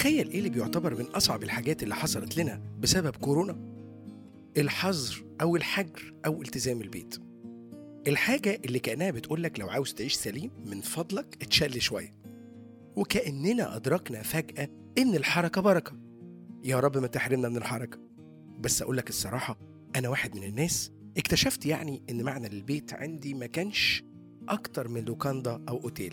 تخيل ايه اللي بيعتبر من اصعب الحاجات اللي حصلت لنا بسبب كورونا الحظر او الحجر او التزام البيت الحاجة اللي كأنها بتقولك لو عاوز تعيش سليم من فضلك اتشل شوية وكأننا أدركنا فجأة إن الحركة بركة يا رب ما تحرمنا من الحركة بس أقولك الصراحة أنا واحد من الناس اكتشفت يعني إن معنى للبيت عندي ما كانش أكتر من لوكاندا أو أوتيل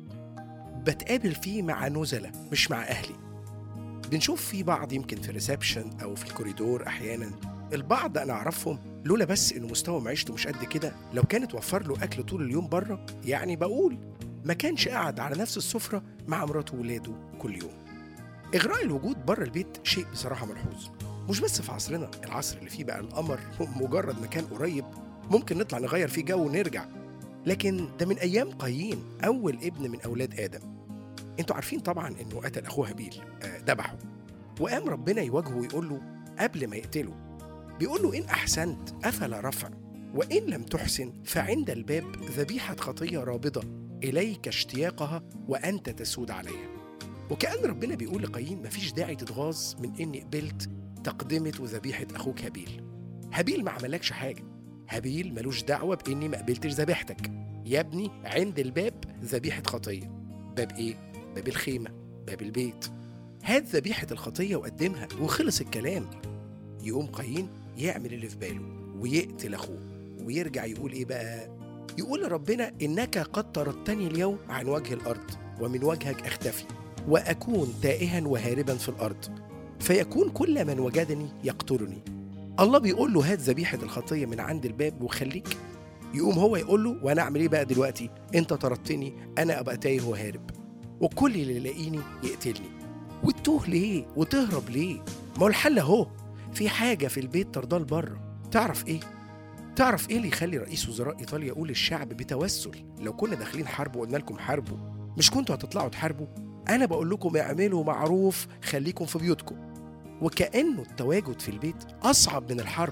بتقابل فيه مع نزلة مش مع أهلي بنشوف في بعض يمكن في الريسبشن أو في الكوريدور أحيانا البعض أنا أعرفهم لولا بس إنه مستوى معيشته مش قد كده لو كانت وفر له أكل طول اليوم بره يعني بقول ما كانش قاعد على نفس السفرة مع مراته وولاده كل يوم إغراء الوجود بره البيت شيء بصراحة ملحوظ مش بس في عصرنا العصر اللي فيه بقى القمر مجرد مكان قريب ممكن نطلع نغير فيه جو ونرجع لكن ده من أيام قايين أول ابن من أولاد آدم انتوا عارفين طبعا انه قتل اخوه هابيل آه، ذبحه وقام ربنا يواجهه ويقول له قبل ما يقتله بيقول له ان احسنت افلا رفع وان لم تحسن فعند الباب ذبيحه خطيه رابضه اليك اشتياقها وانت تسود عليها وكان ربنا بيقول لقايين مفيش داعي تتغاظ من اني قبلت تقدمه وذبيحه اخوك هابيل هابيل ما عملكش حاجه هابيل ملوش دعوه باني ما قبلتش ذبيحتك يا ابني عند الباب ذبيحه خطيه باب ايه باب الخيمة باب البيت هات ذبيحة الخطية وقدمها وخلص الكلام يقوم قايين يعمل اللي في باله ويقتل أخوه ويرجع يقول إيه بقى يقول لربنا إنك قد طردتني اليوم عن وجه الأرض ومن وجهك أختفي وأكون تائها وهاربا في الأرض فيكون كل من وجدني يقتلني الله بيقول له هات ذبيحة الخطية من عند الباب وخليك يقوم هو يقول له وانا اعمل ايه بقى دلوقتي انت طردتني انا ابقى تايه وهارب وكل اللي يلاقيني يقتلني وتتوه ليه وتهرب ليه ما هو الحل اهو في حاجه في البيت ترضاه لبره تعرف ايه تعرف ايه اللي يخلي رئيس وزراء ايطاليا يقول للشعب بتوسل لو كنا داخلين حرب وقلنا لكم حاربوا مش كنتوا هتطلعوا تحاربوا انا بقول لكم اعملوا معروف خليكم في بيوتكم وكانه التواجد في البيت اصعب من الحرب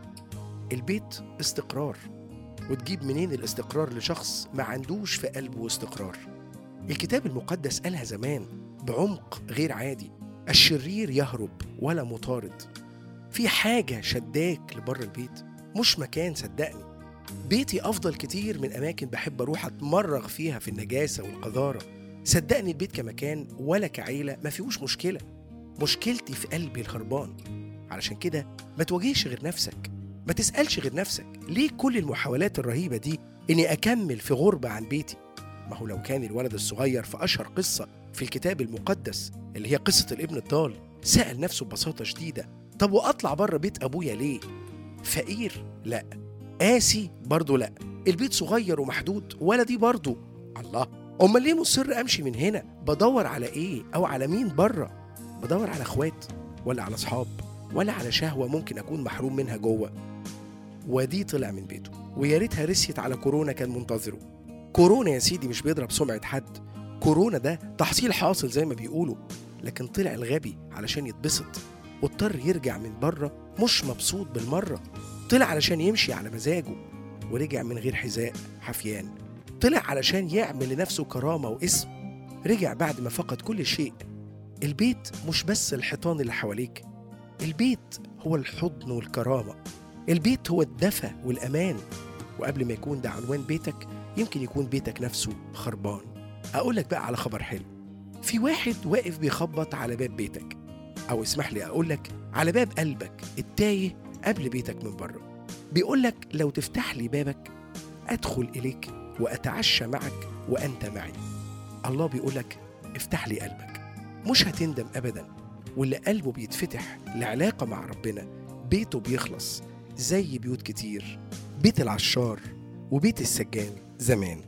البيت استقرار وتجيب منين الاستقرار لشخص ما عندوش في قلبه استقرار الكتاب المقدس قالها زمان بعمق غير عادي الشرير يهرب ولا مطارد في حاجة شداك لبره البيت مش مكان صدقني بيتي أفضل كتير من أماكن بحب أروح أتمرغ فيها في النجاسة والقذارة صدقني البيت كمكان ولا كعيلة ما فيهوش مشكلة مشكلتي في قلبي الخربان علشان كده ما تواجهش غير نفسك ما تسألش غير نفسك ليه كل المحاولات الرهيبة دي إني أكمل في غربة عن بيتي ما هو لو كان الولد الصغير في أشهر قصة في الكتاب المقدس اللي هي قصة الابن الضال سأل نفسه ببساطة شديدة طب وأطلع بره بيت أبويا ليه؟ فقير؟ لا قاسي؟ برضه لا البيت صغير ومحدود ولدي برضه الله أمال ليه مصر أمشي من هنا؟ بدور على إيه؟ أو على مين بره؟ بدور على إخوات ولا على أصحاب ولا على شهوة ممكن أكون محروم منها جوه ودي طلع من بيته ويا ريتها رسيت على كورونا كان منتظره كورونا يا سيدي مش بيضرب سمعة حد كورونا ده تحصيل حاصل زي ما بيقولوا لكن طلع الغبي علشان يتبسط واضطر يرجع من بره مش مبسوط بالمرة طلع علشان يمشي على مزاجه ورجع من غير حذاء حفيان طلع علشان يعمل لنفسه كرامة واسم رجع بعد ما فقد كل شيء البيت مش بس الحيطان اللي حواليك البيت هو الحضن والكرامة البيت هو الدفى والأمان وقبل ما يكون ده عنوان بيتك يمكن يكون بيتك نفسه خربان أقول لك بقى على خبر حلو في واحد واقف بيخبط على باب بيتك أو اسمح لي أقول لك على باب قلبك التايه قبل بيتك من بره بيقول لك لو تفتح لي بابك أدخل إليك وأتعشى معك وأنت معي الله بيقول لك افتح لي قلبك مش هتندم أبدا واللي قلبه بيتفتح لعلاقة مع ربنا بيته بيخلص زي بيوت كتير بيت العشار وبيت السجان زمان